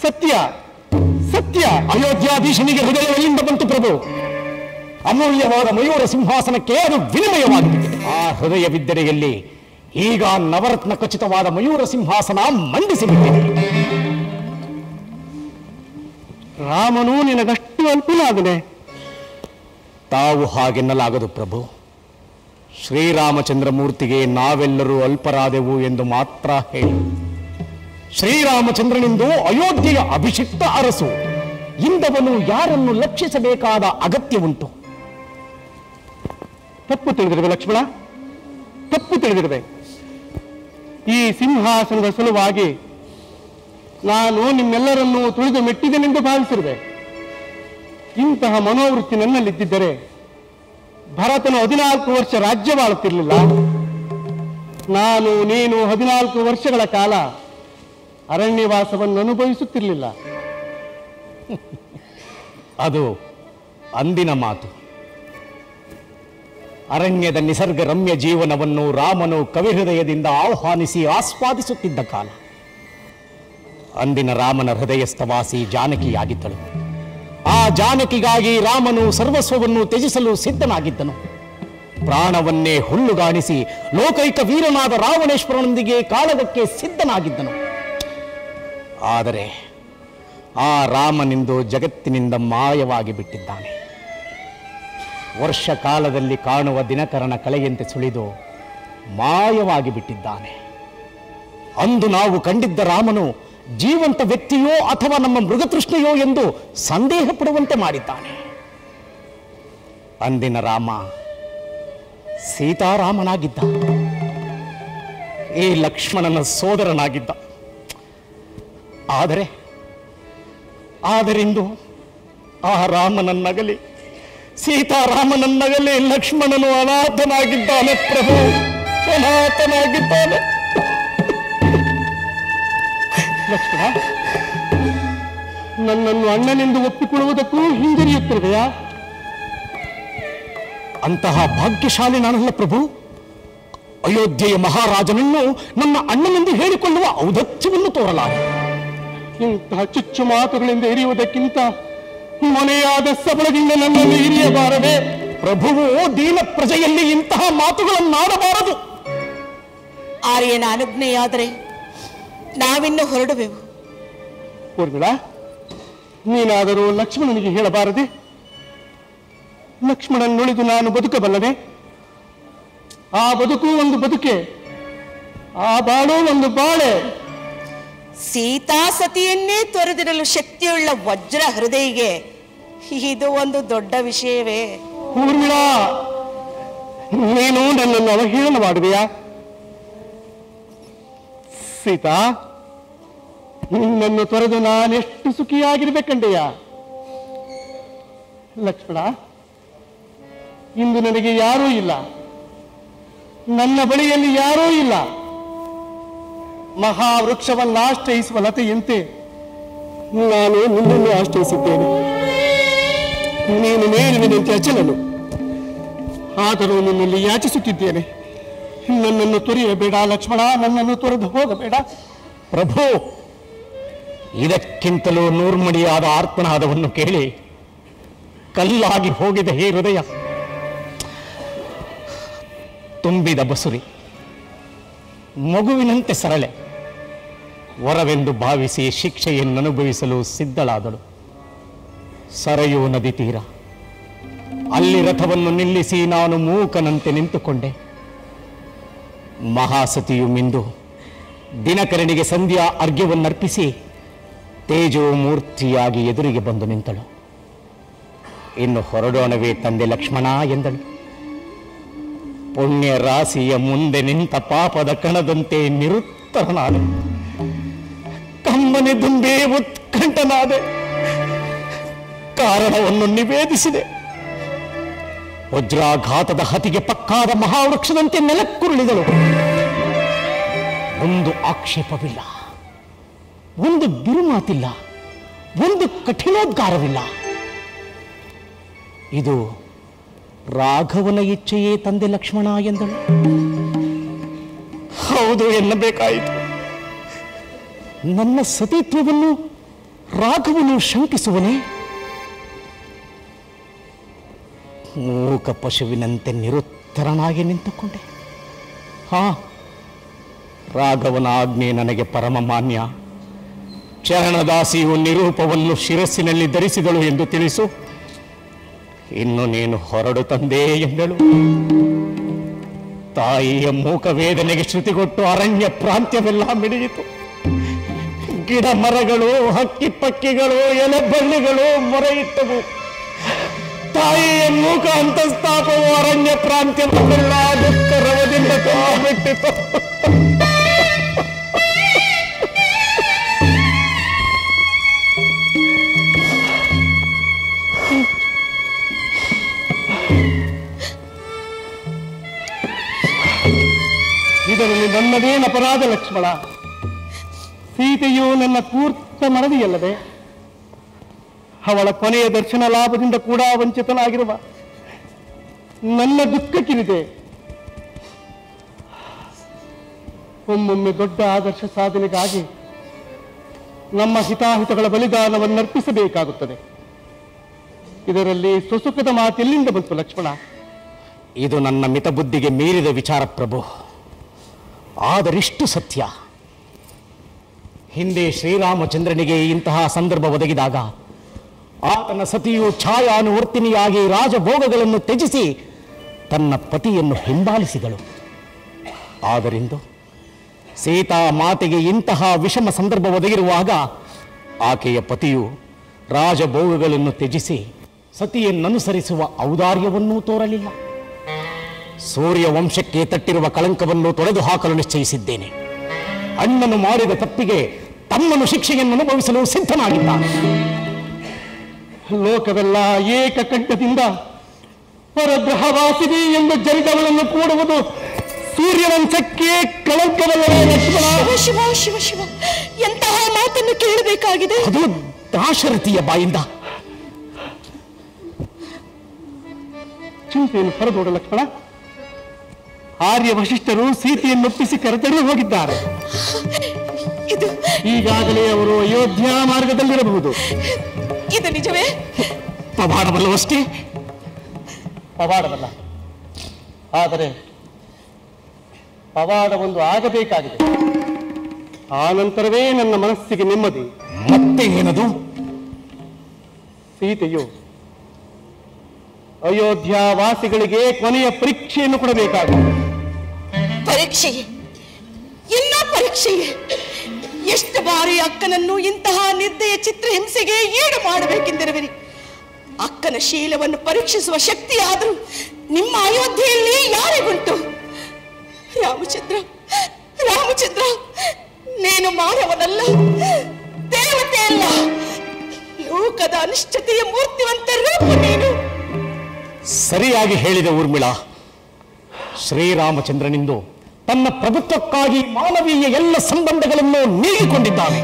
ಸತ್ಯ ಸತ್ಯ ಅಯೋಧ್ಯಾಧೀಶನಿಗೆ ಹೃದಯ ಎಲ್ಲಿಂದ ಬಂತು ಪ್ರಭು ಅಮೂಲ್ಯವಾದ ಮಯೂರ ಸಿಂಹಾಸನಕ್ಕೆ ಅದು ವಿನಿಮಯವಾಗಿದೆ ಆ ಹೃದಯವಿದ್ದರೆ ಎಲ್ಲಿ ಈಗ ನವರತ್ನ ಖಚಿತವಾದ ಮಯೂರ ಸಿಂಹಾಸನ ಮಂಡಿಸಿಬಿಟ್ಟಿದೆ ರಾಮನು ನಿನಗಷ್ಟು ಅನುಕೂಲ ತಾವು ಹಾಗೆನ್ನಲಾಗದು ಪ್ರಭು ಶ್ರೀರಾಮಚಂದ್ರ ಮೂರ್ತಿಗೆ ನಾವೆಲ್ಲರೂ ಅಲ್ಪರಾದೆವು ಎಂದು ಮಾತ್ರ ಹೇಳಿ ಶ್ರೀರಾಮಚಂದ್ರನೆಂದು ಅಯೋಧ್ಯೆಯ ಅಭಿಷಿಕ್ತ ಅರಸು ಇಂದವನು ಯಾರನ್ನು ಲಕ್ಷಿಸಬೇಕಾದ ಅಗತ್ಯವುಂಟು ತಪ್ಪು ತಿಳಿದಿರುವೆ ಲಕ್ಷ್ಮಣ ತಪ್ಪು ತಿಳಿದಿರುವೆ ಈ ಸಿಂಹಾಸನದ ಸಲುವಾಗಿ ನಾನು ನಿಮ್ಮೆಲ್ಲರನ್ನೂ ತುಳಿದು ಮೆಟ್ಟಿದೆನೆಂದು ಭಾವಿಸಿರುವೆ ಇಂತಹ ಮನೋವೃತ್ತಿ ನನ್ನಲ್ಲಿದ್ದಿದ್ದರೆ ಭರತನು ಹದಿನಾಲ್ಕು ವರ್ಷ ರಾಜ್ಯವಾಳುತ್ತಿರಲಿಲ್ಲ ನಾನು ನೀನು ಹದಿನಾಲ್ಕು ವರ್ಷಗಳ ಕಾಲ ಅರಣ್ಯವಾಸವನ್ನು ಅನುಭವಿಸುತ್ತಿರಲಿಲ್ಲ ಅದು ಅಂದಿನ ಮಾತು ಅರಣ್ಯದ ನಿಸರ್ಗ ರಮ್ಯ ಜೀವನವನ್ನು ರಾಮನು ಕವಿಹೃದಯದಿಂದ ಆಹ್ವಾನಿಸಿ ಆಸ್ವಾದಿಸುತ್ತಿದ್ದ ಕಾಲ ಅಂದಿನ ರಾಮನ ಹೃದಯಸ್ಥವಾಸಿ ಜಾನಕಿಯಾಗಿದ್ದಳು ಆ ಜಾನಕಿಗಾಗಿ ರಾಮನು ಸರ್ವಸ್ವವನ್ನು ತ್ಯಜಿಸಲು ಸಿದ್ಧನಾಗಿದ್ದನು ಪ್ರಾಣವನ್ನೇ ಹುಲ್ಲುಗಾಣಿಸಿ ಲೋಕೈಕ ವೀರನಾದ ರಾವಣೇಶ್ವರನೊಂದಿಗೆ ಕಾಳಗಕ್ಕೆ ಸಿದ್ಧನಾಗಿದ್ದನು ಆದರೆ ಆ ರಾಮನಿಂದು ಜಗತ್ತಿನಿಂದ ಮಾಯವಾಗಿ ಬಿಟ್ಟಿದ್ದಾನೆ ವರ್ಷ ಕಾಲದಲ್ಲಿ ಕಾಣುವ ದಿನಕರನ ಕಳೆಯಂತೆ ಸುಳಿದು ಮಾಯವಾಗಿ ಬಿಟ್ಟಿದ್ದಾನೆ ಅಂದು ನಾವು ಕಂಡಿದ್ದ ರಾಮನು ಜೀವಂತ ವ್ಯಕ್ತಿಯೋ ಅಥವಾ ನಮ್ಮ ಮೃಗತೃಷ್ಣೆಯೋ ಎಂದು ಸಂದೇಹ ಪಡುವಂತೆ ಮಾಡಿದ್ದಾನೆ ಅಂದಿನ ರಾಮ ಸೀತಾರಾಮನಾಗಿದ್ದ ಈ ಲಕ್ಷ್ಮಣನ ಸೋದರನಾಗಿದ್ದ ಆದರೆ ಆದರಿಂದು ಆ ರಾಮನನ್ನಗಲಿ ಸೀತಾರಾಮನನ್ನಗಲಿ ಲಕ್ಷ್ಮಣನು ಅನಾಥನಾಗಿದ್ದಾನೆ ಪ್ರಭು ಅನಾಥನಾಗಿದ್ದಾನೆ ಲಕ್ಷ್ಮಣ ನನ್ನನ್ನು ಅಣ್ಣನೆಂದು ಒಪ್ಪಿಕೊಳ್ಳುವುದಕ್ಕೂ ಹಿಂಜರಿಯುತ್ತಿರುವೆಯಾ ಅಂತಹ ಭಾಗ್ಯಶಾಲಿ ನಾನಲ್ಲ ಪ್ರಭು ಅಯೋಧ್ಯೆಯ ಮಹಾರಾಜನನ್ನು ನನ್ನ ಅಣ್ಣನೆಂದು ಹೇಳಿಕೊಳ್ಳುವ ಔದತ್ಯವನ್ನು ತೋರಲಾರೆ ಇಂತಹ ಚುಚ್ಚು ಮಾತುಗಳಿಂದ ಹಿರಿಯುವುದಕ್ಕಿಂತ ಮೊನೆಯಾದ ಸಬಳದಿಂದ ನನ್ನನ್ನು ಹಿರಿಯಬಾರದೆ ಪ್ರಭುವು ದೀನ ಪ್ರಜೆಯಲ್ಲಿ ಇಂತಹ ಮಾತುಗಳನ್ನಾಡಬಾರದು ಆರ್ಯನ ಅನುಜ್ಞೆಯಾದರೆ ನಾವಿನ್ನು ಹೊರಡುವೆವು ಊರ್ಮಿಳ ನೀನಾದರೂ ಲಕ್ಷ್ಮಣನಿಗೆ ಹೇಳಬಾರದೆ ಲಕ್ಷ್ಮಣನ್ ನುಳಿದು ನಾನು ಬದುಕಬಲ್ಲನೆ ಆ ಬದುಕು ಒಂದು ಬದುಕೆ ಆ ಬಾಳು ಒಂದು ಬಾಳೆ ಸೀತಾ ಸತಿಯನ್ನೇ ತೊರೆದಿರಲು ಶಕ್ತಿಯುಳ್ಳ ವಜ್ರ ಹೃದಯಿಗೆ ಇದು ಒಂದು ದೊಡ್ಡ ವಿಷಯವೇ ಊರ್ಮಿಳ ನೀನು ನನ್ನನ್ನು ಅವಹೇಳನ ಮಾಡುವೆಯಾ ಸೀತಾ ನಿನ್ನನ್ನು ತೊರೆದು ನಾನೆಷ್ಟು ಸುಖಿಯಾಗಿರ್ಬೇಕಂಡೆಯ ಲಕ್ಷ್ಮಣ ಇಂದು ನನಗೆ ಯಾರೂ ಇಲ್ಲ ನನ್ನ ಬಳಿಯಲ್ಲಿ ಯಾರೂ ಇಲ್ಲ ಮಹಾವೃಕ್ಷವನ್ನು ಆಶ್ರಯಿಸುವ ಲತೆಯಂತೆ ನಾನು ನಿನ್ನನ್ನು ಆಶ್ರಯಿಸಿದ್ದೇನೆ ನೀನು ಮೇಲಿನಂತೆ ಅಚಲನು ಆದರೂ ನಿನ್ನಲ್ಲಿ ಯಾಚಿಸುತ್ತಿದ್ದೇನೆ ನನ್ನನ್ನು ತೊರೆಯಬೇಡ ಲಕ್ಷ್ಮಣ ನನ್ನನ್ನು ತೊರೆದು ಹೋಗಬೇಡ ಪ್ರಭು ಇದಕ್ಕಿಂತಲೂ ನೂರ್ಮಡಿಯಾದ ಆರ್ಪಣಾದವನ್ನು ಕೇಳಿ ಕಲ್ಲಾಗಿ ಹೋಗಿದೆ ಹೇ ಹೃದಯ ತುಂಬಿದ ಬಸುರಿ ಮಗುವಿನಂತೆ ಸರಳೆ ವರವೆಂದು ಭಾವಿಸಿ ಶಿಕ್ಷೆಯನ್ನು ಅನುಭವಿಸಲು ಸಿದ್ಧಳಾದಳು ಸರಯೂ ನದಿ ತೀರ ಅಲ್ಲಿ ರಥವನ್ನು ನಿಲ್ಲಿಸಿ ನಾನು ಮೂಕನಂತೆ ನಿಂತುಕೊಂಡೆ ಮಹಾಸತಿಯು ಮಿಂದು ದಿನಕರನಿಗೆ ಸಂಧ್ಯಾ ಅರ್ಘ್ಯವನ್ನರ್ಪಿಸಿ ತೇಜೋ ಮೂರ್ತಿಯಾಗಿ ಎದುರಿಗೆ ಬಂದು ನಿಂತಳು ಇನ್ನು ಹೊರಡೋಣವೇ ತಂದೆ ಲಕ್ಷ್ಮಣ ಎಂದಳು ಪುಣ್ಯ ರಾಶಿಯ ಮುಂದೆ ನಿಂತ ಪಾಪದ ಕಣದಂತೆ ನಿರುತ್ತರನಾದೆ ಕಮ್ಮನೆ ದುಂಬೇ ಉತ್ಕಂಠನಾದೆ ಕಾರಣವನ್ನು ನಿವೇದಿಸಿದೆ ವಜ್ರಾಘಾತದ ಹತಿಗೆ ಪಕ್ಕಾದ ಮಹಾವೃಕ್ಷದಂತೆ ನೆಲಕ್ಕುರುಳಿದಳು ಒಂದು ಆಕ್ಷೇಪವಿಲ್ಲ ಒಂದು ಬಿರುಮಾತಿಲ್ಲ ಒಂದು ಕಠಿಣೋದ್ಗಾರವಿಲ್ಲ ಇದು ರಾಘವನ ಇಚ್ಛೆಯೇ ತಂದೆ ಲಕ್ಷ್ಮಣ ಎಂದಳು ಹೌದು ಎನ್ನಬೇಕಾಯಿತು ನನ್ನ ಸತೀತ್ವವನ್ನು ರಾಘವನು ಶಂಕಿಸುವನೇ ಮೂಕ ಪಶುವಿನಂತೆ ನಿರುತ್ತರನಾಗಿ ನಿಂತುಕೊಂಡೆ ಹಾ ರಾಘವನ ಆಜ್ಞೆ ನನಗೆ ಪರಮ ಮಾನ್ಯ ಚರಣದಾಸಿಯು ನಿರೂಪವನ್ನು ಶಿರಸ್ಸಿನಲ್ಲಿ ಧರಿಸಿದಳು ಎಂದು ತಿಳಿಸು ಇನ್ನು ನೀನು ಹೊರಡು ತಂದೆ ಎಂದಳು ತಾಯಿಯ ಮೂಕ ವೇದನೆಗೆ ಶ್ರುತಿಗೊಟ್ಟು ಅರಣ್ಯ ಪ್ರಾಂತ್ಯವೆಲ್ಲ ಮಿಡಿಯಿತು ಗಿಡ ಮರಗಳು ಹಕ್ಕಿ ಪಕ್ಕಿಗಳು ಎಲೆಬಳ್ಳಿಗಳು ಮೊರೆಯಿಟ್ಟವು ತಾಯಿಯ ಮೂಕ ಅಂತಸ್ತಾಪವು ಅರಣ್ಯ ಪ್ರಾಂತ್ಯವನ್ನೆಲ್ಲ ದುಃಖ ರವದಿಂದ ಬಿಟ್ಟಿತು ಇದರಲ್ಲಿ ನನ್ನದೇನು ಅಪರಾಧ ಲಕ್ಷ್ಮಣ ಸೀತೆಯು ನನ್ನ ಕೂರ್ತ ಮನವಿಯಲ್ಲದೆ ಅವಳ ಕೊನೆಯ ದರ್ಶನ ಲಾಭದಿಂದ ಕೂಡ ವಂಚಿತನಾಗಿರುವ ನನ್ನ ದುಃಖಕ್ಕಿರಿದೆ ಒಮ್ಮೊಮ್ಮೆ ದೊಡ್ಡ ಆದರ್ಶ ಸಾಧನೆಗಾಗಿ ನಮ್ಮ ಹಿತಾಹಿತಗಳ ಬಲಿದಾನವನ್ನು ಅರ್ಪಿಸಬೇಕಾಗುತ್ತದೆ ಇದರಲ್ಲಿ ಸುಸುಖದ ಮಾತೆಲ್ಲಿಂದ ಬಂತು ಲಕ್ಷ್ಮಣ ಇದು ನನ್ನ ಮಿತಬುದ್ಧಿಗೆ ಮೀರಿದ ವಿಚಾರ ಪ್ರಭು ಆದರಿಷ್ಟು ಸತ್ಯ ಹಿಂದೆ ಶ್ರೀರಾಮಚಂದ್ರನಿಗೆ ಇಂತಹ ಸಂದರ್ಭ ಒದಗಿದಾಗ ಆತನ ಸತಿಯು ಛಾಯಾನುವರ್ತಿನಿಯಾಗಿ ರಾಜಭೋಗಗಳನ್ನು ತ್ಯಜಿಸಿ ತನ್ನ ಪತಿಯನ್ನು ಹಿಂಬಾಲಿಸಿದಳು ಆದರಿಂದು ಸೀತಾ ಮಾತೆಗೆ ಇಂತಹ ವಿಷಮ ಸಂದರ್ಭ ಒದಗಿರುವಾಗ ಆಕೆಯ ಪತಿಯು ರಾಜಭೋಗಗಳನ್ನು ತ್ಯಜಿಸಿ ಸತಿಯನ್ನನುಸರಿಸುವ ಔದಾರ್ಯವನ್ನೂ ತೋರಲಿಲ್ಲ ಸೂರ್ಯ ವಂಶಕ್ಕೆ ತಟ್ಟಿರುವ ಕಳಂಕವನ್ನು ತೊಡೆದು ಹಾಕಲು ನಿಶ್ಚಯಿಸಿದ್ದೇನೆ ಅಣ್ಣನು ಮಾಡಿದ ತಪ್ಪಿಗೆ ತಮ್ಮನು ಶಿಕ್ಷೆಯನ್ನು ಅನುಭವಿಸಲು ಸಿದ್ಧನಾಗಿದ್ದಾನೆ ಲೋಕವೆಲ್ಲ ಏಕಕಂಠದಿಂದ ಪರಗ್ರಹವಾಸಿನಿ ಎಂದು ಜರಿದವಳನ್ನು ಕೂಡುವುದು ಸೂರ್ಯವಂಶಕ್ಕೆ ಕಳಂಕವಲ್ಲವೇ ಲಕ್ಷ್ಮಣ ಶಿವ ಶಿವ ಶಿವ ಶಿವ ಎಂತಹ ಮಾತನ್ನು ಕೇಳಬೇಕಾಗಿದೆ ಅದು ದಾಶರಥಿಯ ಬಾಯಿಂದ ಚಿಂತೆಯನ್ನು ಹೊರದೋಡ ಲಕ್ಷ್ಮಣ ಆರ್ಯ ವಶಿಷ್ಠರು ಸೀತೆಯನ್ನೊಪ್ಪಿಸಿ ಕರೆತರಲು ಹೋಗಿದ್ದಾರೆ ಇದು ಈಗಾಗಲೇ ಅವರು ಅಯೋಧ್ಯ ಮಾರ್ಗದಲ್ಲಿರಬಹುದು ಇದು ನಿಜವೇ ಪವಾಡವಲ್ಲವಷ್ಟೇ ಪವಾಡವಲ್ಲ ಆದರೆ ಪವಾಡ ಒಂದು ಆಗಬೇಕಾಗಿದೆ ಆ ನಂತರವೇ ನನ್ನ ಮನಸ್ಸಿಗೆ ನೆಮ್ಮದಿ ಮತ್ತೆ ಏನದು ಸೀತೆಯು ಅಯೋಧ್ಯ ವಾಸಿಗಳಿಗೆ ಕೊನೆಯ ಪರೀಕ್ಷೆಯನ್ನು ಕೊಡಬೇಕಾಗಿದೆ ಪರೀಕ್ಷೆಯೇ ಇನ್ನ ಪರೀಕ್ಷೆಯೇ ಎಷ್ಟು ಬಾರಿ ಅಕ್ಕನನ್ನು ಇಂತಹ ನಿರ್ದಯ ಚಿತ್ರಹಿಂಸೆಗೆ ಈಡು ಮಾಡಬೇಕೆಂದಿರುವಿರಿ ಅಕ್ಕನ ಶೀಲವನ್ನು ಪರೀಕ್ಷಿಸುವ ಶಕ್ತಿ ಆದರೂ ನಿಮ್ಮ ಅಯೋಧ್ಯೆಯಲ್ಲಿ ಯಾರಿಗುಂಟು ರಾಮಚಂದ್ರ ರಾಮಚಂದ್ರ ನೀನು ಮಾನವನಲ್ಲ ದೇವತೆ ಅಲ್ಲ ಲೋಕದ ಅನಿಶ್ಚಿತೆಯ ಮೂರ್ತಿವಂತ ರೂಪ ನೀನು ಸರಿಯಾಗಿ ಹೇಳಿದ ಊರ್ಮಿಳಾ ಶ್ರೀರಾಮಚಂದ್ರನಿಂದು ತನ್ನ ಪ್ರಭುತ್ವಕ್ಕಾಗಿ ಮಾನವೀಯ ಎಲ್ಲ ಸಂಬಂಧಗಳನ್ನು ನೀಡಿಕೊಂಡಿದ್ದಾನೆ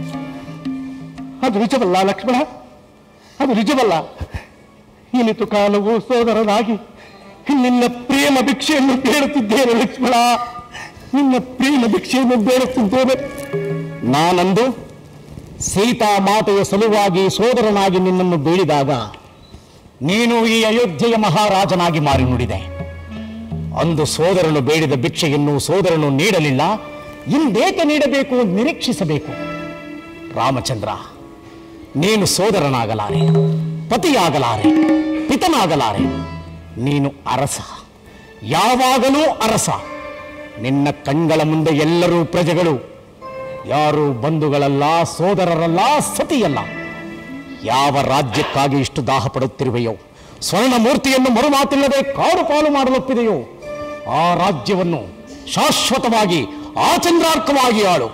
ಅದು ನಿಜವಲ್ಲ ಲಕ್ಷ್ಮಣ ಅದು ನಿಜವಲ್ಲ ಇನಿತು ಕಾಲವು ಸೋದರನಾಗಿ ನಿನ್ನ ಪ್ರೇಮ ಭಿಕ್ಷೆಯನ್ನು ಬೇಡುತ್ತಿದ್ದೇನೆ ಲಕ್ಷ್ಮಣ ನಿನ್ನ ಪ್ರೇಮ ಭಿಕ್ಷೆಯನ್ನು ಬೇಡುತ್ತಿದ್ದೇನೆ ನಾನಂದು ಸೀತಾ ಮಾತೆಯ ಸಲುವಾಗಿ ಸೋದರನಾಗಿ ನಿನ್ನನ್ನು ಬೇಡಿದಾಗ ನೀನು ಈ ಅಯೋಧ್ಯೆಯ ಮಹಾರಾಜನಾಗಿ ಮಾರಿ ನುಡಿದೆ ಅಂದು ಸೋದರನು ಬೇಡಿದ ಭಿಕ್ಷೆಯನ್ನು ಸೋದರನು ನೀಡಲಿಲ್ಲ ಇಂದೇಕೆ ನೀಡಬೇಕು ನಿರೀಕ್ಷಿಸಬೇಕು ರಾಮಚಂದ್ರ ನೀನು ಸೋದರನಾಗಲಾರೆ ಪತಿಯಾಗಲಾರೆ ಪಿತನಾಗಲಾರೆ ನೀನು ಅರಸ ಯಾವಾಗಲೂ ಅರಸ ನಿನ್ನ ಕಣ್ಗಳ ಮುಂದೆ ಎಲ್ಲರೂ ಪ್ರಜೆಗಳು ಯಾರು ಬಂಧುಗಳಲ್ಲ ಸೋದರರಲ್ಲ ಸತಿಯಲ್ಲ ಯಾವ ರಾಜ್ಯಕ್ಕಾಗಿ ಇಷ್ಟು ದಾಹ ಪಡುತ್ತಿರುವೆಯೋ ಸ್ವರ್ಣ ಮೂರ್ತಿಯನ್ನು ಮರುಮಾತಿಲ್ಲದೆ ಕಾಡು ಪಾಲು ಮಾಡಲೊಪ್ಪಿದೆಯೋ ಆ ರಾಜ್ಯವನ್ನು ಶಾಶ್ವತವಾಗಿ ಆಚಂದ್ರಾರ್ಕವಾಗಿ ಆಳು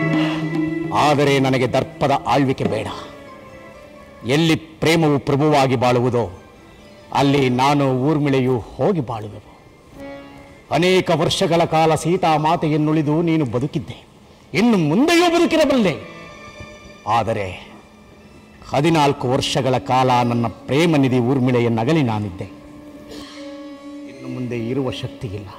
ಆದರೆ ನನಗೆ ದರ್ಪದ ಆಳ್ವಿಕೆ ಬೇಡ ಎಲ್ಲಿ ಪ್ರೇಮವು ಪ್ರಭುವಾಗಿ ಬಾಳುವುದೋ ಅಲ್ಲಿ ನಾನು ಊರ್ಮಿಳೆಯು ಹೋಗಿ ಬಾಳುವೆವು ಅನೇಕ ವರ್ಷಗಳ ಕಾಲ ಸೀತಾ ಮಾತೆಯನ್ನುಳಿದು ನೀನು ಬದುಕಿದ್ದೆ ಇನ್ನು ಮುಂದೆಯೂ ಬದುಕಿರಬಲ್ಲೆ ಆದರೆ ಹದಿನಾಲ್ಕು ವರ್ಷಗಳ ಕಾಲ ನನ್ನ ಪ್ರೇಮ ನಿಧಿ ಊರ್ಮಿಳೆಯನ್ನಗಲಿ ನಾನಿದ್ದೆ ಇನ್ನು ಮುಂದೆ ಇರುವ ಶಕ್ತಿಯಿಲ್ಲ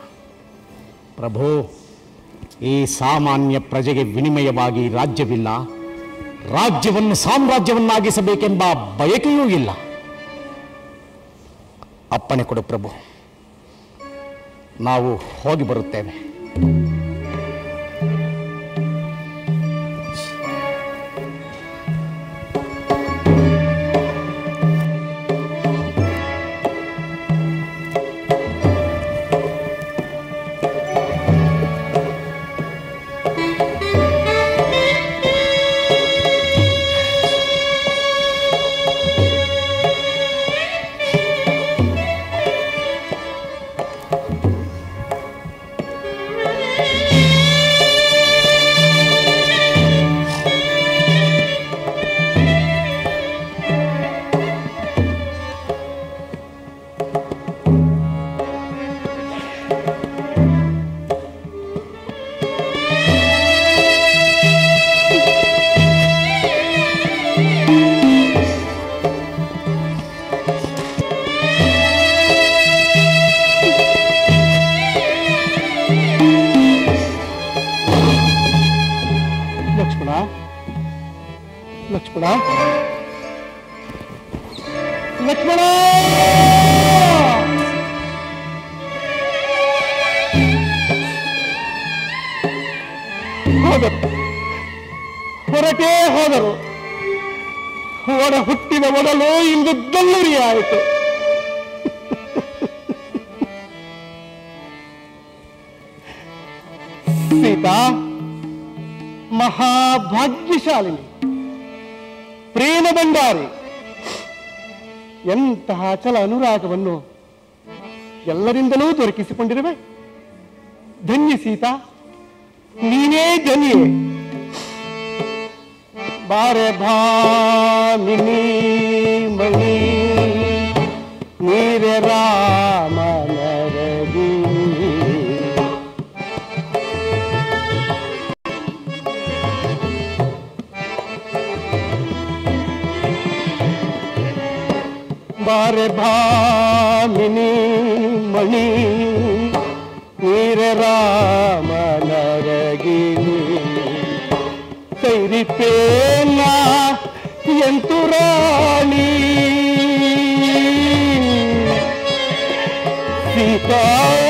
ಪ್ರಭು ಈ ಸಾಮಾನ್ಯ ಪ್ರಜೆಗೆ ವಿನಿಮಯವಾಗಿ ರಾಜ್ಯವಿಲ್ಲ ರಾಜ್ಯವನ್ನು ಸಾಮ್ರಾಜ್ಯವನ್ನಾಗಿಸಬೇಕೆಂಬ ಬಯಕೆಯೂ ಇಲ್ಲ ಅಪ್ಪಣೆ ಕೊಡು ಪ್ರಭು ನಾವು ಹೋಗಿ ಬರುತ್ತೇವೆ ಲಕ್ಷ್ಮಣ ಲಕ್ಷ್ಮಣ ಲಕ್ಷ್ಮಣ ಹೋದರು ಹೊರಟೇ ಹೋದರು ಒಡ ಹುಟ್ಟಿದ ಒಡಲು ಇಂದು ದಲ್ಲುರಿಯಾಯಿತು ಸೀತಾ ಮಹಾಭಾಗ್ಯಶಾಲಿನಿ ಪ್ರೇಮ ಭಂಡಾರಿ ಎಂತಹ ಚಲ ಅನುರಾಗವನ್ನು ಎಲ್ಲರಿಂದಲೂ ದೊರಕಿಸಿಕೊಂಡಿರುವೆ ಧನ್ಯ ಸೀತಾ ನೀನೇ ಧನ್ಯೆ ಬಾರೆ ಭಾಮಿನಿ ಮಣಿ ನೀರೆ ರಾಮನರಗಿ ಬಾರೆ ಭಾಮಿನಿ ಮಣಿ ನೀರ ರಾಮನರಗಿನಿ ಸೈರಿಪೇನ ಎಂತು ರಾಣಿ ಸೀತಾ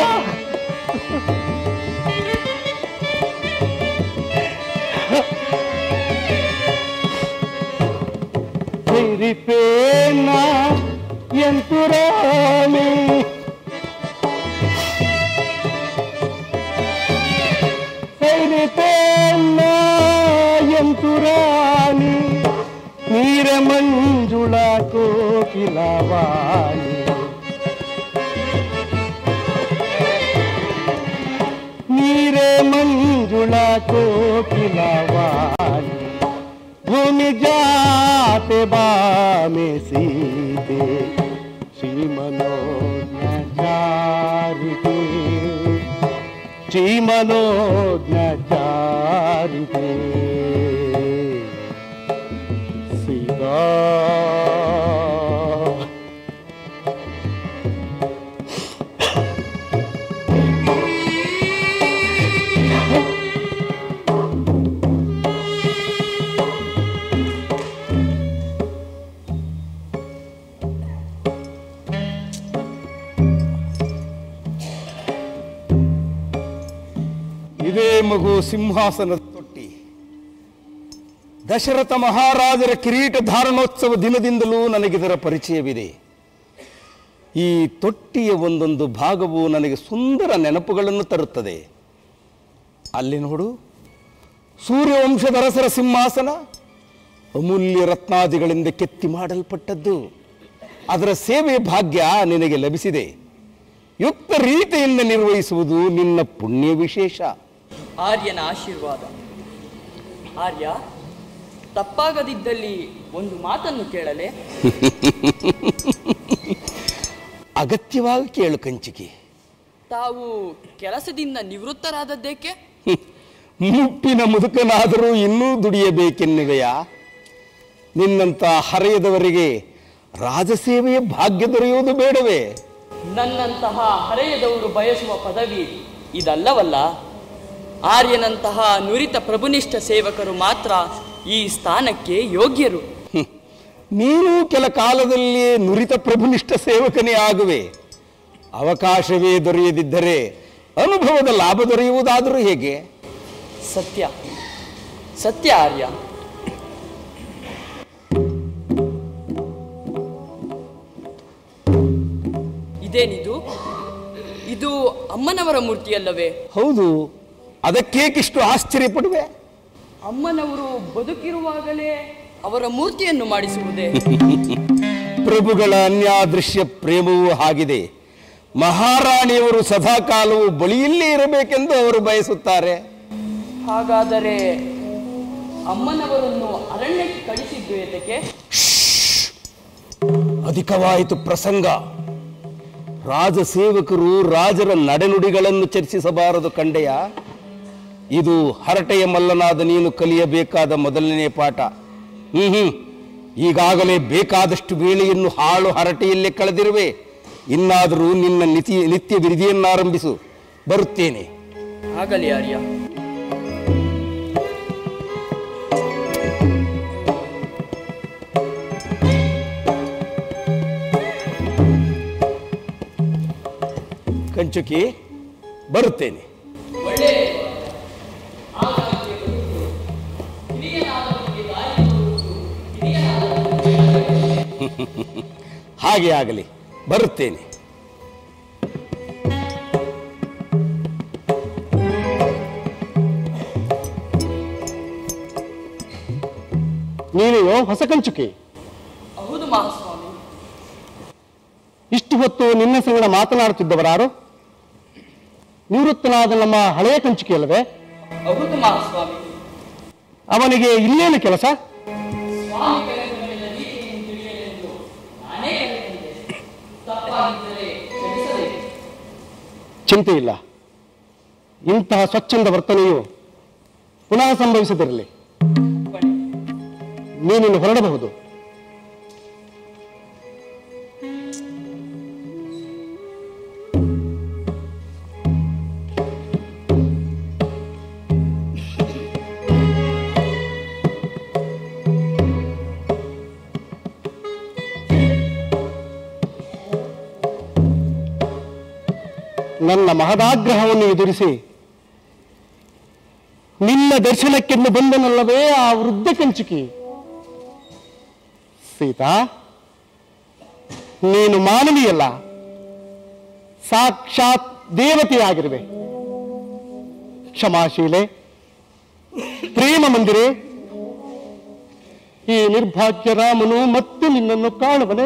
ಸೈರಿಪೇನ ಎಂತು ರಾಣಿ ಸೈರಿಪೇನ ಎಂತು ರಾಣಿ ನೀರ ಮಂಜುಳ ಕೋಕಿಲವಾಣಿ ನೀರೆ ಮಂಜುಳ ಕೋಕಿಲವಾಣಿ ಭೂಮಿ ಜಾತೆ ಬಾಮೆ ಸೀತೆ ಶ್ರೀಮನೋಜ್ಞ ಚಾರಿತೆ ಶ್ರೀಮನೋಜ್ಞ ಚಾರಿತೆ ಸೀತಾ ಇದೇ ಮಗು ಸಿಂಹಾಸನದ ತೊಟ್ಟಿ ದಶರಥ ಮಹಾರಾಜರ ಕಿರೀಟ ಧಾರಣೋತ್ಸವ ದಿನದಿಂದಲೂ ನನಗಿದರ ಪರಿಚಯವಿದೆ ಈ ತೊಟ್ಟಿಯ ಒಂದೊಂದು ಭಾಗವು ನನಗೆ ಸುಂದರ ನೆನಪುಗಳನ್ನು ತರುತ್ತದೆ ಅಲ್ಲಿ ನೋಡು ಸೂರ್ಯವಂಶದ ಅರಸರ ಸಿಂಹಾಸನ ಅಮೂಲ್ಯ ರತ್ನಾದಿಗಳಿಂದ ಕೆತ್ತಿ ಮಾಡಲ್ಪಟ್ಟದ್ದು ಅದರ ಸೇವೆ ಭಾಗ್ಯ ನಿನಗೆ ಲಭಿಸಿದೆ ಯುಕ್ತ ರೀತಿಯಿಂದ ನಿರ್ವಹಿಸುವುದು ನಿನ್ನ ಪುಣ್ಯ ವಿಶೇಷ ಆರ್ಯನ ಆಶೀರ್ವಾದ ಆರ್ಯ ತಪ್ಪಾಗದಿದ್ದಲ್ಲಿ ಒಂದು ಮಾತನ್ನು ಕೇಳಲೆ ಅಗತ್ಯವಾಗಿ ಕೇಳು ಕಂಚಿಕೆ ತಾವು ಕೆಲಸದಿಂದ ನಿವೃತ್ತರಾದದ್ದೇಕೆ ಮುಪ್ಪಿನ ಮುದುಕನಾದರೂ ಇನ್ನೂ ದುಡಿಯಬೇಕೆನ್ನುವೆಯಾ ನಿನ್ನಂತ ಹರೆಯದವರಿಗೆ ರಾಜಸೇವೆಯ ಭಾಗ್ಯ ದೊರೆಯುವುದು ಬೇಡವೇ ನನ್ನಂತಹ ಹರೆಯದವರು ಬಯಸುವ ಪದವಿ ಇದಲ್ಲವಲ್ಲ ಆರ್ಯನಂತಹ ನುರಿತ ಪ್ರಭುನಿಷ್ಠ ಸೇವಕರು ಮಾತ್ರ ಈ ಸ್ಥಾನಕ್ಕೆ ಯೋಗ್ಯರು ಹ್ಮ್. ನೀನು ಕೆಲ ಕಾಲದಲ್ಲಿ ನುರಿತ ಪ್ರಭುನಿಷ್ಠ ಸೇವಕನೇ ಆಗುವೆ ಅವಕಾಶವೇ ದೊರೆಯದಿದ್ದರೆ ಅನುಭವದ ಲಾಭ ದೊರೆಯುವುದಾದರೂ ಹೇಗೆ ಸತ್ಯ ಸತ್ಯ ಆರ್ಯ ಇದೇನಿದು ಇದು ಅಮ್ಮನವರ ಮೂರ್ತಿಯಲ್ಲವೇ ಹೌದು ಅದಕ್ಕೇಕಿಷ್ಟು ಆಶ್ಚರ್ಯ ಪಡುವೆ ಅಮ್ಮನವರು ಬದುಕಿರುವಾಗಲೇ ಅವರ ಮೂರ್ತಿಯನ್ನು ಮಾಡಿಸುವುದೇ ಪ್ರಭುಗಳ ಅನ್ಯಾದೃಶ್ಯ ಪ್ರೇಮವೂ ಆಗಿದೆ ಮಹಾರಾಣಿಯವರು ಸದಾಕಾಲವು ಬಳಿಯಲ್ಲೇ ಇರಬೇಕೆಂದು ಅವರು ಬಯಸುತ್ತಾರೆ ಹಾಗಾದರೆ ಅಮ್ಮನವರನ್ನು ಅರಣ್ಯಕ್ಕೆ ಕಳಿಸಿದ್ದು ಏತಕ್ಕೆ ಅಧಿಕವಾಯಿತು ಪ್ರಸಂಗ ರಾಜಸೇವಕರು ರಾಜರ ನಡೆನುಡಿಗಳನ್ನು ಚರ್ಚಿಸಬಾರದು ಕಂಡೆಯ ಇದು ಹರಟೆಯ ಮಲ್ಲನಾದ ನೀನು ಕಲಿಯಬೇಕಾದ ಮೊದಲನೇ ಪಾಠ ಹ್ಮ್ ಹ್ಮ್ ಈಗಾಗಲೇ ಬೇಕಾದಷ್ಟು ವೇಳೆಯನ್ನು ಹಾಳು ಹರಟೆಯಲ್ಲೇ ಕಳೆದಿರುವೆ ಇನ್ನಾದರೂ ನಿನ್ನ ನಿತಿ ನಿತ್ಯ ವಿಧಿಯನ್ನಾರಂಭಿಸು ಬರುತ್ತೇನೆ ಆಗಲಿ ಆರ್ಯ ಕಂಚುಕಿ ಬರುತ್ತೇನೆ ಹಾಗೆ ಆಗಲಿ ಬರುತ್ತೇನೆ ನೀನೆಯೋ ಹೊಸ ಕಂಚುಕಿ ಹೌದು ಮಹಾಸ್ವಾಮಿ ಇಷ್ಟು ಹೊತ್ತು ನಿನ್ನ ಸಂಗಡ ಮಾತನಾಡುತ್ತಿದ್ದವರಾರು ನಿವೃತ್ತನಾದ ನಮ್ಮ ಹಳೆಯ ಕಂಚುಕಿ ಅಲ್ಲವೇ ಹೌದು ಮಹಾಸ್ವಾಮಿ ಅವನಿಗೆ ಇಲ್ಲೇನು ಕೆಲಸ ಸ್ವಾಮಿ ಕರೆದೊಮ್ಮೆಲ್ಲ ರೀತಿಯನ್ನು ತಿಳಿಯಲೆಂದು ನಾನೇ ಕರೆದಿದ್ದೆ ತಪ್ಪಾಗಿದ್ದರೆ ಕ್ಷಮಿಸಬೇಕು ಚಿಂತೆ ಇಲ್ಲ ಇಂತಹ ಸ್ವಚ್ಛಂದ ವರ್ತನೆಯು ಪುನಃ ಸಂಭವಿಸದಿರಲಿ ಬನ್ನಿ. ನೀನಿನ್ನು ಹೊರಡಬಹುದು ನನ್ನ ಮಹದಾಗ್ರಹವನ್ನು ಎದುರಿಸಿ ನಿನ್ನ ದರ್ಶನಕ್ಕೆಂದು ಬಂದನಲ್ಲವೇ ಆ ವೃದ್ಧ ಕಂಚುಕಿ ಸೀತಾ ನೀನು ಮಾನವಿಯಲ್ಲ ಸಾಕ್ಷಾತ್ ದೇವತೆಯಾಗಿರುವೆ ಕ್ಷಮಾಶೀಲೆ ಪ್ರೇಮ ಮಂದಿರೆ ಈ ನಿರ್ಭಾಗ್ಯ ರಾಮನು ಮತ್ತೆ ನಿನ್ನನ್ನು ಕಾಣುವನೆ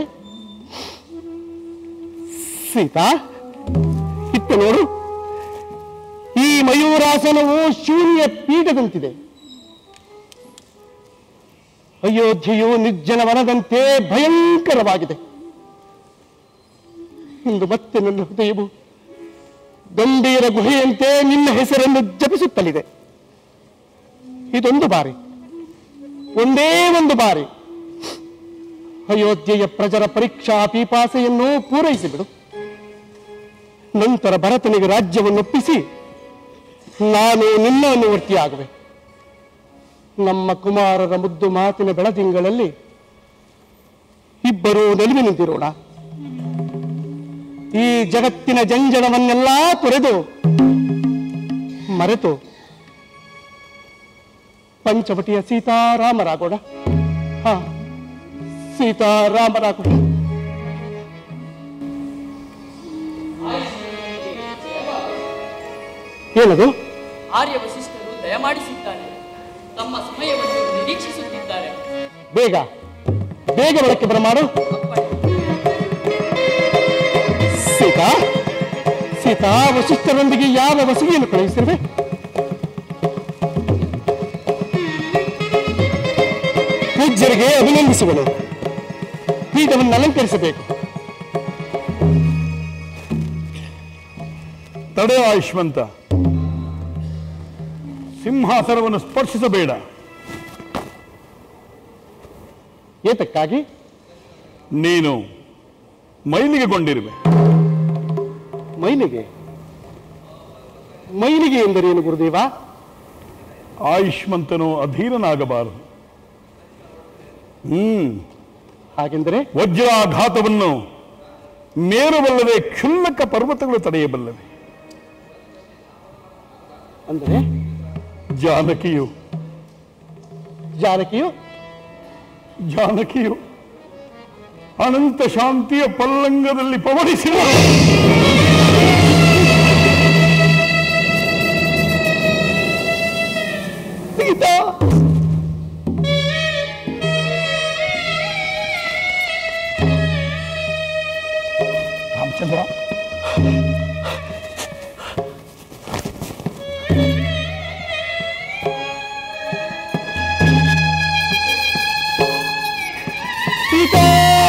ಸೀತಾ ಇತ್ತ ನೋಡು ಈ ಮಯೂರಾಸನವು ಶೂನ್ಯ ಪೀಠದಂತಿದೆ ಅಯೋಧ್ಯೆಯು ನಿರ್ಜನ ವನದಂತೆ ಭಯಂಕರವಾಗಿದೆ ಇಂದು ಮತ್ತೆ ನನ್ನ ಹೃದಯವು ಗಂಭೀರ ಗುಹೆಯಂತೆ ನಿನ್ನ ಹೆಸರನ್ನು ಜಪಿಸುತ್ತಲಿದೆ ಇದೊಂದು ಬಾರಿ ಒಂದೇ ಒಂದು ಬಾರಿ ಅಯೋಧ್ಯೆಯ ಪ್ರಜರ ಪರೀಕ್ಷಾ ಪೀಪಾಸೆಯನ್ನು ಪೂರೈಸಿಬಿಡು ನಂತರ ಭರತನಿಗೆ ರಾಜ್ಯವನ್ನೊಪ್ಪಿಸಿ ನಾನು ನಿನ್ನ ಅನುವರ್ತಿಯಾಗುವೆ ನಮ್ಮ ಕುಮಾರರ ಮುದ್ದು ಮಾತಿನ ಬೆಳದಿಂಗಳಲ್ಲಿ ಇಬ್ಬರೂ ನಿಲುವಿ ನಿಂತಿರೋಣ ಈ ಜಗತ್ತಿನ ಜಂಜಡವನ್ನೆಲ್ಲ ತೊರೆದು ಮರೆತು ಪಂಚವಟಿಯ ಸೀತಾರಾಮರಾಗೋಣ ಹಾ ಸೀತಾರಾಮರಾಗೋಣ ಏನದು ಆರ್ಯ ವಸಿಷ್ಠರು ದಯಮಾಡಿಸಿದ್ದಾರೆ ತಮ್ಮ ಸಮಯವನ್ನು ನಿರೀಕ್ಷಿಸುತ್ತಿದ್ದಾರೆ ಬೇಗ ಬೇಗ ಒಳಕ್ಕೆ ಬರಮಾಡು ಸೀತಾ ಸೀತಾ ವಸಿಷ್ಠರೊಂದಿಗೆ ಯಾವ ವಸತಿಯನ್ನು ಕಳುಹಿಸಿರುವೆ ಪೂಜ್ಯರಿಗೆ ಅಭಿನಂದಿಸುವಳು ಪೀಠವನ್ನು ಅಲಂಕರಿಸಬೇಕು ತಡೆ ಆಯುಷ್ಮಂತ ಸಿಂಹಾಸನವನ್ನು ಸ್ಪರ್ಶಿಸಬೇಡ ಏತಕ್ಕಾಗಿ ನೀನು ಮೈಲಿಗೆಗೊಂಡಿರುವೆ ಮೈಲಿಗೆ ಮೈಲಿಗೆ ಎಂದರೇನು ಗುರುದೇವ ಆಯುಷ್ಮಂತನು ಅಧೀರನಾಗಬಾರದು ಹ್ಮ್ ಹಾಗೆಂದರೆ ವಜ್ರಾಘಾತವನ್ನು ಮೇರುಬಲ್ಲದೆ ಕ್ಷುಲ್ಲಕ ಪರ್ವತಗಳು ತಡೆಯಬಲ್ಲವೆ ಅಂದರೆ ಜಾನಕಿಯು ಜಾನಕಿಯು ಜಾನಕಿಯು ಅನಂತ ಶಾಂತಿಯ ಪಲ್ಲಂಗದಲ್ಲಿ ಪವಡಿಸಿದ ಸೀತಾ ರಾಮಚಂದ್ರ ಸೀತಾ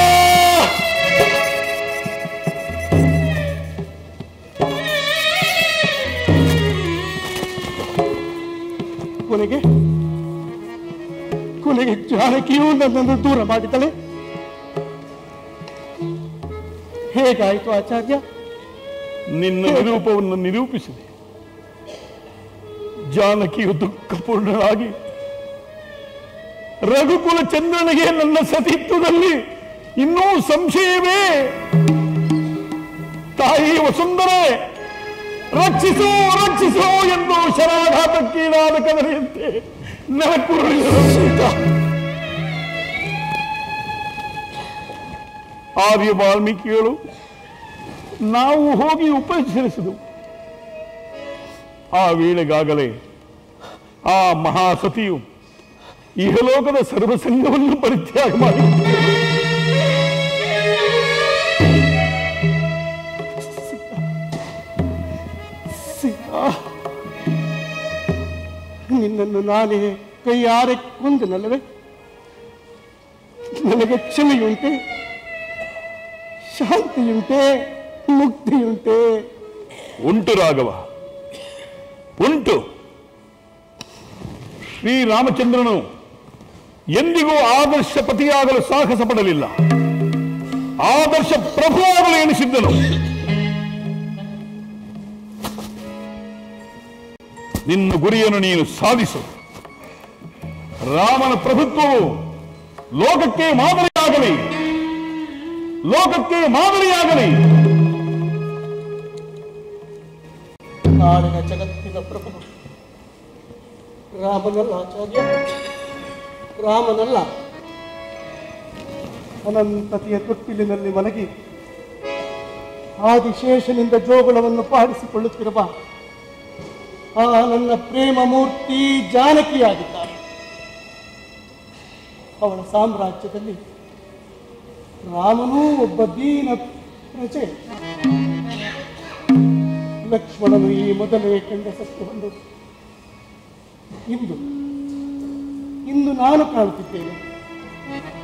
ಕೊನೆಗೆ ಕೊನೆಗೆ ಜಾನಕಿಯು ನನ್ನನ್ನು ದೂರ ಮಾಡಿದಳೆ ಹೇಗಾಯಿತು ಆಚಾರ್ಯ ನಿನ್ನ ನಿರೂಪವನ್ನು ನಿರೂಪಿಸಿದೆ ಜಾನಕಿಯು ದುಃಖಪೂರ್ಣರಾಗಿ ರಘುಕುಲ ಚಂದ್ರನಿಗೆ ನನ್ನ ಸತಿತ್ವದಲ್ಲಿ ಇನ್ನೂ ಸಂಶಯವೇ ತಾಯಿ ವಸುಂಧರೆ ರಕ್ಷಿಸು ರಕ್ಷಿಸು ಎಂದು ಶರಾಘಾತಕ್ಕೀಡಾದ ಕದರಿಯಂತೆ ನೆಲಕ್ಕುರುಳಿದರು ಸೀತಾ ಆರ್ಯ ವಾಲ್ಮೀಕಿಗಳು ನಾವು ಹೋಗಿ ಉಪಚರಿಸಿದವು ಆ ವೇಳೆಗಾಗಲೇ ಆ ಮಹಾಸತಿಯು ಇಹಲೋಕದ ಸರ್ವಸಂಗವನ್ನು ಪರಿತ್ಯಾಗ ಮಾಡಿ ಸೀತಾ ನಿನ್ನನ್ನು ನಾನೇ ಕೈಯಾರೆ ಕೊಂದನಲ್ಲವೇ ನನಗೆ ಕ್ಷಮೆಯುಂಟೆ ಶಾಂತಿಯುಂಟೆ ಮುಕ್ತಿಯುಂಟೆ ಉಂಟು ರಾಘವ ಉಂಟು ಶ್ರೀರಾಮಚಂದ್ರನು ಎಂದಿಗೂ ಆದರ್ಶ ಪತಿಯಾಗಲು ಸಾಹಸ ಪಡಲಿಲ್ಲ ಆದರ್ಶ ಪ್ರಭುವಾಗಲು ಎನಿಸಿದ್ದನು ನಿನ್ನ ಗುರಿಯನ್ನು ನೀನು ಸಾಧಿಸು ರಾಮನ ಪ್ರಭುತ್ವವು ಲೋಕಕ್ಕೆ ಮಾದರಿಯಾಗಲಿ ಲೋಕಕ್ಕೆ ಮಾದರಿಯಾಗಲಿ ನಾಳಿನ ಜಗತ್ತಿನ ಪ್ರಭು ರಾಮನಲ್ಲ ಆಚಾರ್ಯ ರಾಮನಲ್ಲ ಅನಂತತೆಯ ತೊಟ್ಟಿಲಿನಲ್ಲಿ ಮಲಗಿ ಆದಿಶೇಷನಿಂದ ಜೋಗುಳವನ್ನು ಪಾಡಿಸಿಕೊಳ್ಳುತ್ತಿರುವ ಆ ನನ್ನ ಪ್ರೇಮ ಮೂರ್ತಿ ಜಾನಕಿಯಾಗಿದ್ದಾಳೆ ಅವಳ ಸಾಮ್ರಾಜ್ಯದಲ್ಲಿ ರಾಮನೂ ಒಬ್ಬ ದೀನ ಪ್ರಜೆ ಲಕ್ಷ್ಮಣನು ಈ ಮೊದಲೇ ಕಂಡ ಸತ್ಯವನ್ನು ಇಂದು ಇಂದು ನಾನು ಕಾಣುತ್ತಿದ್ದೇನೆ